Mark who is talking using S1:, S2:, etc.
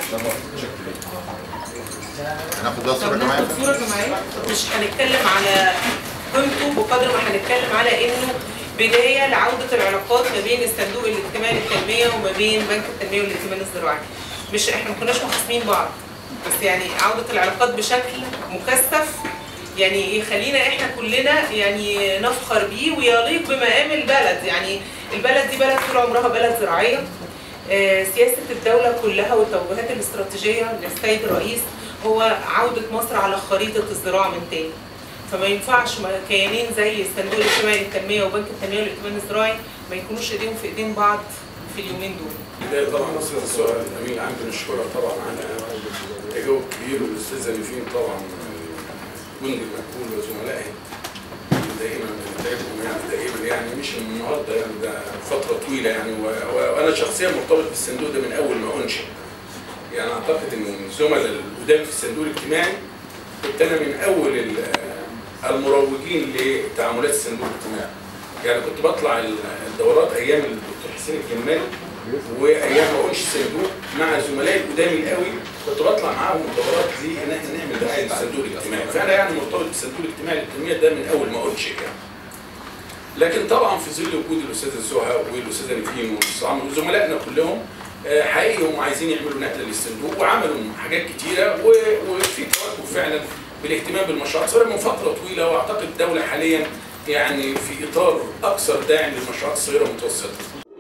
S1: هناخد بقى صورة
S2: طب
S1: جماعية
S2: ناخد صورة جماعية مش هنتكلم على قيمته بقدر ما هنتكلم على انه بداية لعودة العلاقات ما بين الصندوق الاجتماعي للتنمية وما بين بنك التنمية والائتمان الزراعي مش احنا ما كناش مخاصمين بعض بس يعني عودة العلاقات بشكل مكثف يعني يخلينا احنا كلنا يعني نفخر بيه ويليق بمقام البلد يعني البلد دي بلد طول عمرها بلد زراعية آه، سياسة الدولة كلها والتوجهات الاستراتيجية للسيد الرئيس هو عودة مصر على خريطة الزراعة من تاني فما ينفعش ما- كيانين زي الصندوق الاجتماعي للتنمية وبنك التنمية والائتمان الزراعي ما يكونوش ايديهم في ايدين بعض في اليومين دول
S3: بداية طبعا أستاذ السؤال الأمين العام بنشكرها طبعا على تجاوب كبير والأستاذة نيفين طبعا جندي المقبول وزملائي دائما بنتابعهم يعني دائما يعني مش من النهارده يعني ده فترة طويلة يعني و- و- وأنا شخصيا مرتبط بالصندوق ده من أول ما أنشئ يعني أعتقد إنه من الزملاء القدام في الصندوق الاجتماعي كنت أنا من أول ال- المروجين لتعاملات الصندوق الاجتماعي يعني كنت بطلع الدورات أيام الدكتور حسين الجمالي وايام ما اقولش الصندوق مع زملائي القدام القوي كنت بطلع معاهم دورات دي ان احنا نعمل دعايه للصندوق الاجتماعي فانا يعني مرتبط بالصندوق الاجتماعي للتنميه ده من اول ما اقولش يعني لكن طبعا في ظل وجود الاستاذه سهى والاستاذه نيفين والاستاذ عمرو وزملائنا كلهم آه، حقيقي هم عايزين يعملوا نقله للصندوق وعملوا حاجات كتيره و- وفي توجه فعلا بالاهتمام بالمشروعات صار من فتره طويله واعتقد الدوله حاليا يعني في اطار اكثر داعم للمشروعات الصغيره والمتوسطه